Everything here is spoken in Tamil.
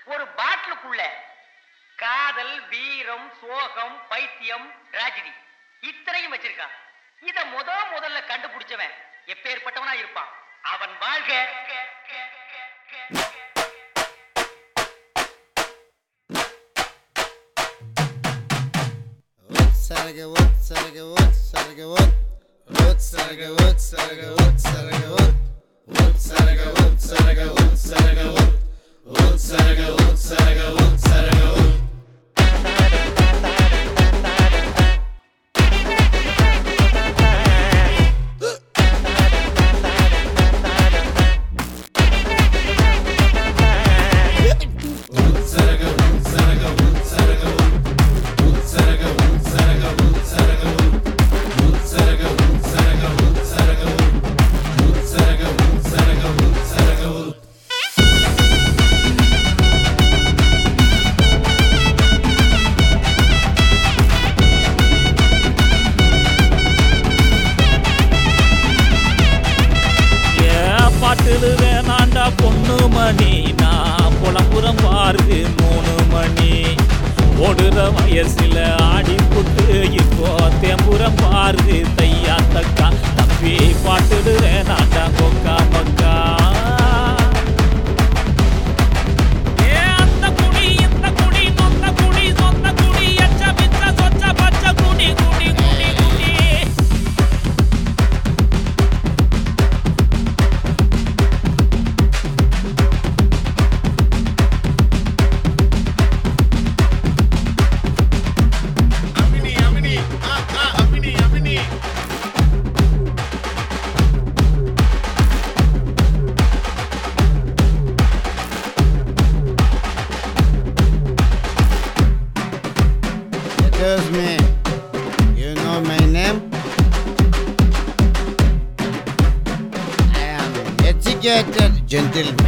ஒரு பாட்டிலுக்குள்ள காதல் வீரம் சோகம் பைத்தியம் டிராஜடி இத்தனையும் வச்சிருக்கான் இத முத முதல்ல கண்டுபிடிச்சவன் எப்பேற்பட்டவனா இருப்பான் அவன் வாழ்க Sarga wood, sarga wood, sarga wood. Wood, sarga wood, sarga wood, sarga wood. Wood, sarga wood, sarga wood, sarga wood. Wood, sarga wood, sarga wood, sarga wood. ஏன் பாட்டுல வேணாண்டா பொண்ணு மணி நான் புலம்புறம் பாருது மூணு மணி ஓடுற வயசுல ஆடி புட்டு இப்போ தேம்புறம் பாருது தையா தக்கா தம்பி பாட்டுல வேணாண்டா கொக்கா மக்கா ஏ அந்த குடி இந்த குடி நொந்த குடி சொந்த குடி எச்ச பிச்ச சொச்ச பச்ச குடி குடி குடி குடி Amini, Amini, ah, ah, Amini, Amini. Excuse me. You know my name? I am educated gentleman.